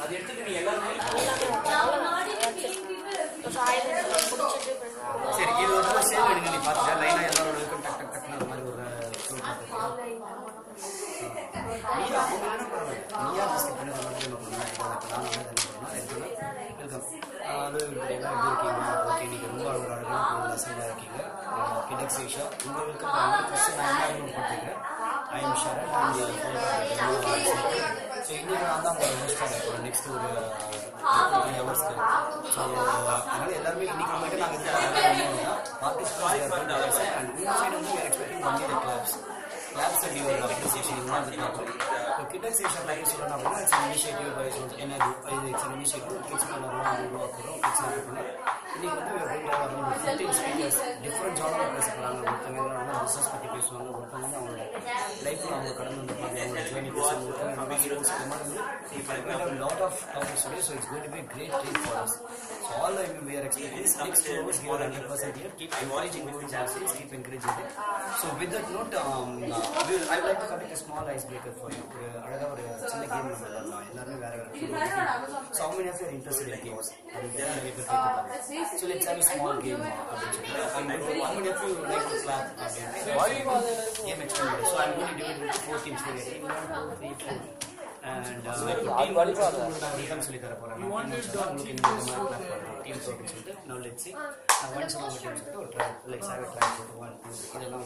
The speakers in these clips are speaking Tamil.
அது எடுத்துட்டு நீ எல்லாருமே சரி இது ஒரு தடவை சேவ் எடுங்க நீ பார்த்துட்டு லைனாக எல்லாரோட இருக்கும் டக் டக் டக்னு அந்த மாதிரி ஒரு flow போட்டு. நீயா அவங்க என்ன பரவாயில்ல. நீயா மிஸ்டேக் பண்ணி அந்த மாதிரி நம்ம பண்ணலாம். இப்போ எனக்கு நான் வந்து என்ன பண்ணலாம் எடுத்துக்கலாம் வெல்கம் ஹலோ எப்படி இருக்கீங்க ஓகே நீங்கள் ரொம்ப ஒரு அழகான மெசேஜாக இருக்கீங்க கிடக்ஸ் ஏஷா உங்களுக்கு நான் ஃபஸ்ட்டு நான் என்ன கொடுத்துருக்கேன் ஐ எம் ஷரன் ஸோ இன்னும் நான் தான் உங்களோட ஹோஸ்டாக இருக்கேன் நெக்ஸ்ட் ஒரு த்ரீ ஹவர்ஸ்க்கு ஸோ அதனால் எல்லாருமே இன்னைக்கு மட்டும் நாங்கள் பார்ட்டிசிபேட் அண்ட் இன்சைட் வந்து expecting one year claps claps and your appreciation இதுதான் இப்போ கிடக்ஸ் ஏஷா பற்றி சொல்லணும் அப்படின்னா இட்ஸ் இனிஷியேட்டிவ் பை என்னது இது இட்ஸ் இனிஷியேட்டிவ் கிட்ஸ் பண்ணலாம் உருவாக்குறோம் கிட்ஸ் பண்ணலாம் இன்னைக்கு வந்து ஒரு ஃபிஃப்டீன் ஸ்பீக்கர்ஸ் டிஃப்ரெண்ட் ஜானர் பேச போகிறாங்க ஒருத்தவங்க என்னன்னா பிஸ்னஸ் பற்றி பேசுவாங்க ஒருத்தவங்க வந்து அவங்களோட லைஃப்பில் அவங்க கடந்து வந்திருப்பாங்க அவங்களோட ஜேர்னி பேசுவாங்க ஒருத்தவங்க நம்ம ஹீரோஸ் இந்த மாதிரி வந்து lot of topics today so it's going to be great treat for us so all I mean we're experience next two hours give hundred percent year keep encouraging moving chances keep encouraging it so with that note um, uh, we'll, I would like to conduct a small icebreaker for you ஒரு அழகா ஒரு சின்ன கேம் நம்ம விளையாடலாம் எல்லாருமே வேற வேற so how many of you are interested in games அது நிறைய பேர் கேட்டுப்பாங்க so let's have a small game அப்படின்னு சொல்லிட்டு and how many of you like to clap அப்படின்னு game extended so I'm going to do it with four teams together one two three four and uh, team நான் ரிதம் சொல்லி தர போறேன் உங்களுக்கு இந்த மாதிரி clap பண்ணலாம் டீம் அப்படின்னு சொல்லிட்டு now let's see நான் ஒன்ஸ் நம்ம டீம் சொல்லிட்டு ஒரு ட்ரை லைக் சார் ட்ரை போட்டு ஒன் டூ இதெல்லாம்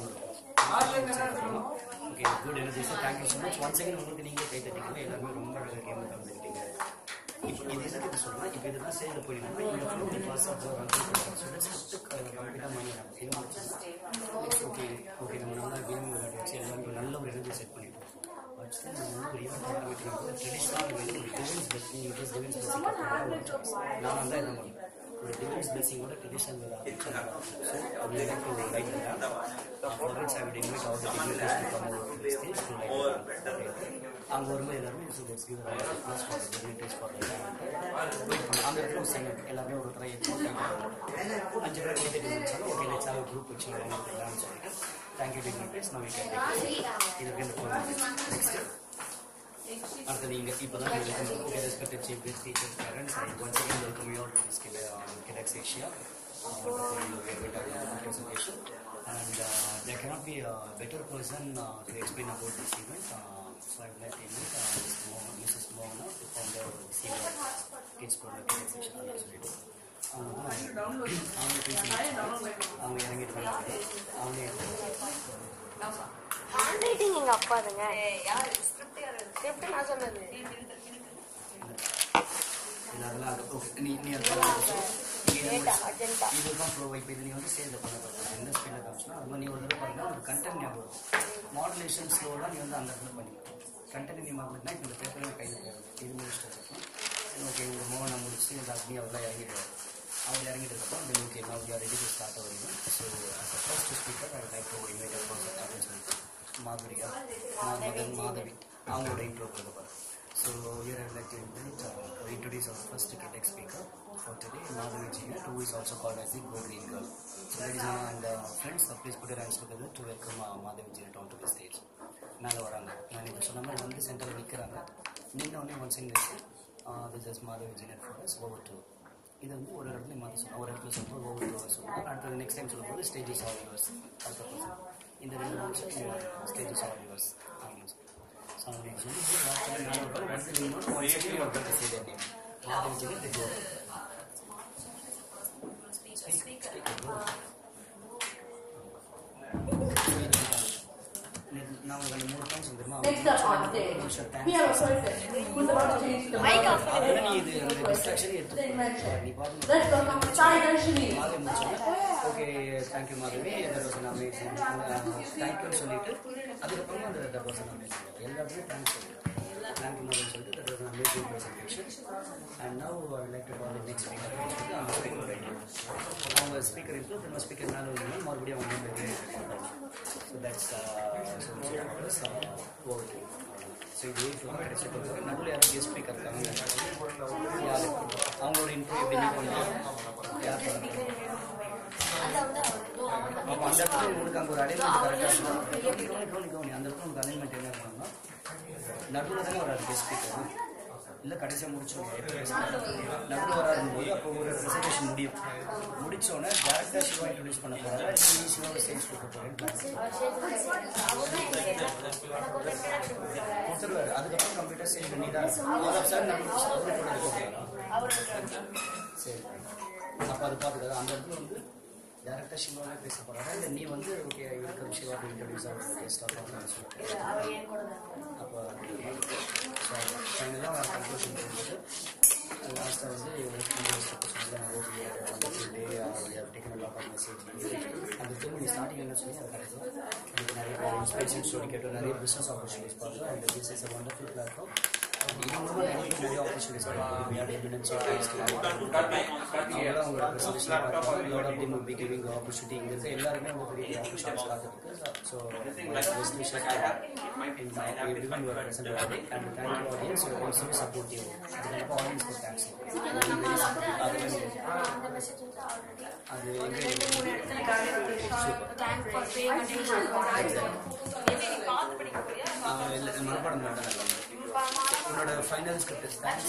okay good energy sir thank you so much once again உங்களுக்கு நீங்களே கை தட்டிக்கல எல்லாருமே ரொம்ப அழகாக கேம் கலந்துக்கிட்டீங்க இப்போ இது எதுக்கு இது சொல்லலாம் இப்போ இதுதான் சேர்ந்து போயிட்டீங்கன்னா இந்த ஃப்ளோ கிளாஸ் ஸ்டூடெண்ட்ஸ் ஃபஸ்ட்டு கம்ப்ளீட்டாக மைண்ட் நெக்ஸ்ட் ஓகே ஓகே நம்ம நல்லா கேம் விளையாடி வச்சு எல்லாமே நல்ல ஒரு எனர்ஜி செட் பண்ணிட்டோம் வச்சுட்டு நம்ம வந்து ஒரு ஈவெண்ட் ஆரம்பிக்கிறோம் ட்ரெடிஷ்னலாக வந்து ஒரு டிவைன்ஸ் பிளஸிங் டிவைன்ஸ் பிளஸிங் நான் வந்து என்ன பண்ணுவேன் ஒரு டிவைன்ஸ் பிளஸிங்கோட ட்ரெடிஷனல் ஆரம்பிச்சோம் ஸோ அப்படி எனக்கு ஒரு like For which I would invite all the dignitaries to come over to the stage to like அங்கே வரும்போது எல்லாருமே so let's give bless for the dignitaries for அந்த இடத்துல ஒரு செகண்ட் எல்லாருமே ஒரு தடவை எடுத்து அஞ்சு பேர் கேட்டு முடிச்சாலும் ஓகே லெட்ஸ் ஹேவ் குரூப் வச்சு விளையாடலாம்னு சொல்லிட்டு தேங்க்யூ டிக்னிட்டரிஸ் நம்ம இதுக்கு இந்த நெக்ஸ்ட் அடுத்தது நீங்க இப்பதான் welcome okay respected chief guest teachers parents I once again welcome you all to this கிடக்ஸ் Asia presentation and uh, there cannot be a better person uh, to explain about this event. Uh, so I would like to invite uh, Ms. Mo- Mrs. Moana to founder Senior Kids Product Organization. அப்படின்னு சொல்லிட்டு அவங்க வந்து அவங்க பேசி அவங்க இறங்கிட்டு வந்தாங்க அவங்க ஹேண்ட் ரைட்டிங் எங்க அப்பாதுங்க ஸ்கிரிப்ட் நான் சொன்னது இதெல்லாம் அது ஓகே நீ நீ அதெல்லாம் டேட்டா அஜெண்டா இதுதான் ஃப்ளோ இப்போ இது நீ வந்து சேர்ந்து பண்ண போகிறேன் என்ன ஸ்பீடில் காமிச்சுனா அது மாதிரி நீ ஒரு தடவை பண்ணால் ஒரு கண்டென்ட் ஞாபகம் வரும் மாடுலேஷன் ஸ்லோவாக நீ வந்து அந்த இடத்துல பண்ணிக்கலாம் கண்டென்ட் நீ மாற்றினா இப்போ இந்த பேப்பர் கையில் போயிடும் இது முடிச்சுட்டு வச்சுக்கலாம் ஓகே ஒரு மோகனை முடிச்சு இந்த அக்னி அவ்வளோ இறங்கிடுவார் அவங்க இறங்கிட்டு இருக்கோம் then okay now we are ready to start our event so as a first speaker I would like to invite a person அப்படின்னு சொல்லிட்டு மாதுரியா மாதவன் மாதவி அவங்களோட இன்ட்ரோ கொடுக்க போகிறேன் So here I would like to invite, uh, introduce our first KTEX speaker for today, Madhavi Jina, who is also called as the Go Green Girl. So ladies and uh, friends, uh, please put your hands together to welcome uh, Madhavi Jina onto the stage. மேலே வராங்க நான் இப்போ சொன்ன மாதிரி வந்து சென்டரில் நிற்கிறாங்க நின்ன உடனே ஒன் செகண்ட் வச்சு திஸ் இஸ் மாதவி ஜினட் ஃபார் ஓவர் டூ இது வந்து ஒரு இடத்துல மாற்றி சொல்லலாம் ஒரு இடத்துல சொல்லும்போது ஓவர் டூ சொல்லுவாங்க அடுத்தது நெக்ஸ்ட் டைம் சொல்லும்போது ஸ்டேஜஸ் ஆல் யூவர்ஸ் அடுத்த பர்சன் இந்த ரெண்டு நிமிஷம் ஸ்டேஜஸ் ஆல் யூவர்ஸ் அப்படின்னு சொல்லி ஸோ அப்படின்னு சொல்லி வார்த்தை மேலே வரும் வந்து நீங்கள் ஒன் செகண்ட் ஒரு பேர் செய்த நேம் மாதவி ஜினட் தி கோ நான் உங்களுக்கு அந்த மூணு டைம்ஸ் வந்துருமா Next up on stage, we have a person who's about to change the Mic world. off. அதெல்லாம் நீ இது அந்த டிஸ்ட்ராக்ஷன் Then எடுத்து mention. நீ பாட்டு Let's welcome Sai Darshini. Madhavi முடிச்சோம் okay thank you Madhavi that was an amazing தேங்க்யூன்னு சொல்லிட்டு அதுக்கப்புறமா அந்த தட் வாஸ் அன் அமேசிங் எல்லாத்துக்கும் தேங்க்ஸ் சொல்லிட்டு தேங்க்யூ மாதவி சொல்லிட்டு that was an amazing presentation and now I like to call next speaker சொல்லிட்டு அவங்க ஸ்பீக்கர் ரைட் அவங்க ஸ்பீக்கர் இருக்கு திரும்ப ஸ்பீக்கர் மேலே வந்து மறுபடியும் அவங்க வந்து ஸோ தட்ஸ் ஓவர் ஸோ இது ஃபுல்லாக கிடைச்சிட்டு இருக்கு நடுவில் யாரும் கெஸ்ட் ஸ்பீக்கர் இருக்காங்க யார் அவங்களோட இன்டர்வியூ எப்படி நீ பண்ணலாம் யார் பண்ணுறாங்க அப்போ அந்த இடத்துல உங்களுக்கு அங்கே ஒரு அலைன்மெண்ட் கரெக்டாக கவனி கவனி அந்த இடத்துல உங்களுக்கு அலைன்மெண்ட் என்ன இருக்கணும்னா நடுவில் தானே ஒரு கெஸ்ட் ஸ்பீக்கர் இல்லை கடைசியாக முடிச்சோம் நடுவில் வராதும் போது அப்போ ஒரு ப்ரெசன்டேஷன் முடியும் முடிச்சோடனே டேரக்டாக சிவா இன்ட்ரடியூஸ் பண்ண போகிறாங்க நீ சிவாவை ஸ்டேஜ் கொடுக்க போகிறேன் கொடுத்துருவாரு அதுக்கப்புறம் கம்ப்யூட்டர் ஸ்டேஜ் பண்ணி தான் சார் நான் சரி அப்போ அது பார்த்துக்காது அந்த இடத்துல வந்து டேரக்டாக சிவாவே பேச போகிறாங்க இல்லை நீ வந்து ஓகே இருக்கிற சிவா இன்ட்ரடியூஸ் ஆகிற கெஸ்டாக போகணும்னு சொல்லிட்டு அப்போ ஃபைனலாக கன்க்ளூஷன் போட்டு லாஸ்ட்டாக வந்து மெசேஜ் அந்த திரும்ப நீ ஸ்டார்டிங் என்ன சொல்லி அது கிடைக்கும் எனக்கு நிறைய இன்ஸ்பிரேஷன் ஸ்டோரி கேட்டோம் நிறைய பிஸ்னஸ் ஆப்பர்ச்சுனிட்டிஸ் பார்த்தோம் and this is a wonderful platform இது மூலமாக எனக்கு நிறைய ஆப்பர்ச்சுனிட்டிஸ் கிடைக்கும் வி ஆர் எபிடன்ஸ் அவங்களாம் உங்களோட ப்ரெசன்டேஷன் பார்த்தாங்க lot of team be giving opportunity இங்கே இருக்க எல்லாருமே அவங்க பெரிய ஆப்பர்ச்சுனிட்டிஸ் காத்துருக்கு ஸோ பெஸ்ட் விஷயம் in my everyone who are present today and thank you audience who are also supportive அதுக்கு audience க்கு thanks அது அது இல்லை மனப்பாடம் பண்ணல உன்னோட ஃபைனல் ஸ்கிரிப்ட் தேங்க்ஸ்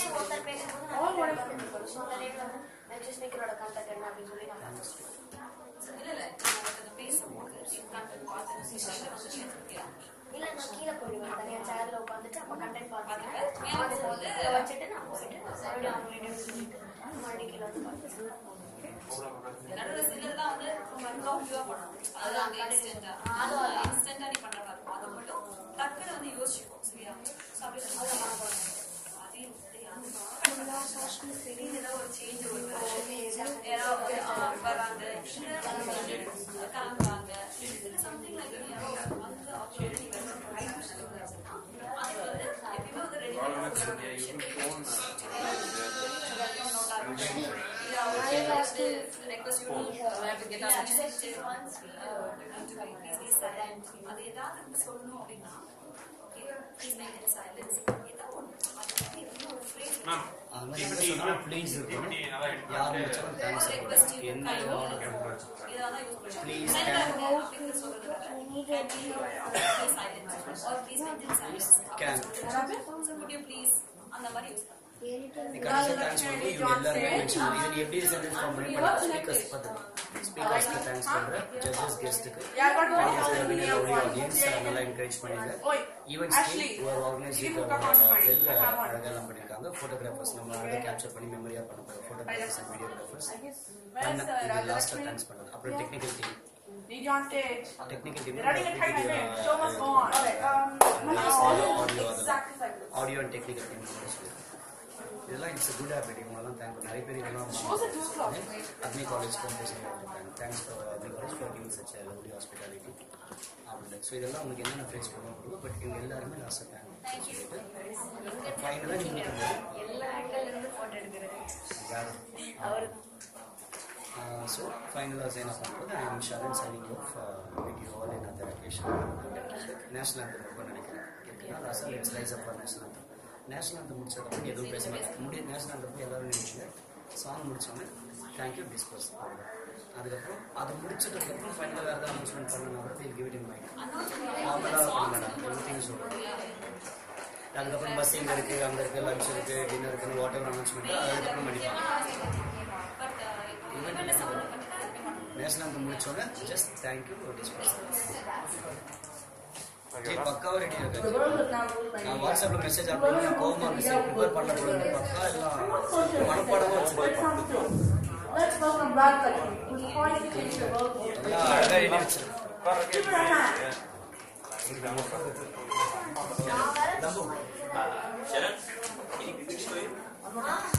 இல்ல நான் கீழே போயிடுவேன் தனியா சேர்ல உட்காந்துட்டு அப்ப கண்டென்ட் பார்த்துட்டு அதை வச்சுட்டு நான் போயிட்டு மறுபடியும் அவங்க வீடியோ சொல்லிட்டு மறுபடியும் கீழே வந்து பார்த்துட்டு நடுவில் சிலர்லாம் வந்து ரொம்ப கம்ஃபியூவா பண்ணும் அது அங்க இன்ஸ்டன்டா அது இன்ஸ்டன்டா நீ பண்ற மாதிரி இருக்கும் அதை மட்டும் டக்குனு வந்து யோசிச்சுக்கோ சரியா So, அப்படி அதை மனப்பாடம் அதையும் திடீர்னு ஏதாவது ஒரு சேஞ்ச் வருது யாராவது ஆஹ், வராங்க இல்லை கிளம்புறாங்க இல்லை சம்திங் லைக் வந்து ஆப்பர்ச்சுனிட்டி அதுக்கு வந்து எப்பயுமே வந்து ரெடி ரெக்வஸ்ட் அது ஏதாவது சொல்லணும் அப்படின்னா ப்ளீஸ் மேக் இட் சைலன்ஸ் ஏதாவது ஒன்று ஒரு ஃப்ரேஸ் அது மாதிரி என்ன சொன்னா ப்ளீஸ் இருக்கும் யார் முடிச்சாலும் தேங்க்ஸ் ரெக்வஸ்ட் என்ன ஆர்டர் பண்ணுறோம் இதான் யூஸ் பண்ணுவோம் Please, அப்படின்னு சொல்றது please silence or please maintain silence can good you please அந்த மாதிரி யூஸ் பண்ணுவோம் நீ கடைசியாக தேங்க்ஸ் பண்ணி இவங்க எல்லாருமே மென்ஷன் பண்ணி இதை நீ எப்படி சென்டென்ஸ் ஃபார்ம் பண்ணி பண்ணி ஸ்பீக்கர்ஸ் பார்த்து ஸ்பீக்கர்ஸ்க்கு தேங்க்ஸ் பண்ணுறேன் ஜட்ஜஸ் கெஸ்ட்டுக்கு ஆடியன்ஸ் நல்லா என்கரேஜ் பண்ணிங்க ஈவெண்ட்ஸ்க்கு ஒரு ஆர்கனைஸ் வெல் அழகாலாம் பண்ணியிருக்காங்க ஃபோட்டோகிராஃபர்ஸ் நம்ம அழகாக கேப்சர் பண்ணி மெமரியாக பண்ண போகிற ஃபோட்டோகிராஃபர்ஸ் அண்ட் வீடியோகிராஃபர்ஸ் இது லாஸ்ட்டாக தேங்க்ஸ் பண்ணுறது அப்புறம் technical team Need you on stage. Technical team You're running a tight minute. Show must go on. Okay. Um, audio exactly like this. Audio and technical team இதெல்லாம் இட்ஸ் குட் ஹேபிட் இவங்கெல்லாம் தேங்க் நிறைய பேர் இதெல்லாம் Shows at two o'clock. Agni college thanks for Agni college for giving such lovely hospitality அப்படின்னு ஸோ இதெல்லாம் உங்களுக்கு என்னென்ன ஃபேஸ் பண்ண முடியும் பட் இவங்க எல்லாருமே லாஸ்ட்டாக தேங்க் சொல்லிட்டு ஃபைனலாக நீங்கள் எல்லா ஆங்கிள் இருந்து போட்டோ எடுக்கிறது யார் ஸோ ஃபைனலாக சைன் ஆஃப் பண்ணும்போது I am Sharan signing off meet you all in other occasion national anthem ரொம்ப நினைக்கிறேன் ஓகேங்களா ரசல் it's rise up for national anthem national anthem முடிச்சதுக்கப்புறம் எதுவும் பேச மாட்டேன் முடிய நேஷனல் anthem போய் எல்லாரும் நினைச்சுங்க சாங் முடிச்சோடனே தேங்க்யூ டிஸ்போஸ் அதுக்கப்புறம் அது முடிச்சதுக்கப்புறம் ஃபைனலாக வேறு ஏதாவது அனௌன்ஸ்மெண்ட் பண்ணணும் will give it in mind நார்மலாக பண்ண மாட்டாங்க எவ்ரிதிங் சொல்லுவேன் அதுக்கப்புறம் பஸ் இங்கே இருக்குது அங்கே இருக்குது லஞ்ச் இருக்குது டின்னர் இருக்குன்னு வாட் எவர் அனௌன்ஸ்மெண்ட் அதுக்கப்புறம் பண்ணிப்பாங்க பட் இவன் சம்மந்தம் பற்றி நேஷனல் anthem முடிச்சோடனே ஜஸ்ட் தேங்க்யூ டிஸ்போஸ் சரி பக்காவாக ரெடி The இருக்கு world is now ruled by நான் media. வாட்ஸ்அப்பில் மெசேஜ் அனுப்புறேன் கோவமாக மெசேஜ் ப்ரிப்பேர் பண்ண போகிறேன் பக்கா எல்லாம் மனப்பாடமாக Let's வச்சுருக்கேன் come to. Let's welcome Brad Country, who's poised to change the world. எல்லாம் அழகாக ரெடி வச்சிருக்கேன் Give her a hand. நம்புவோம் Sharon, can you quickly show him?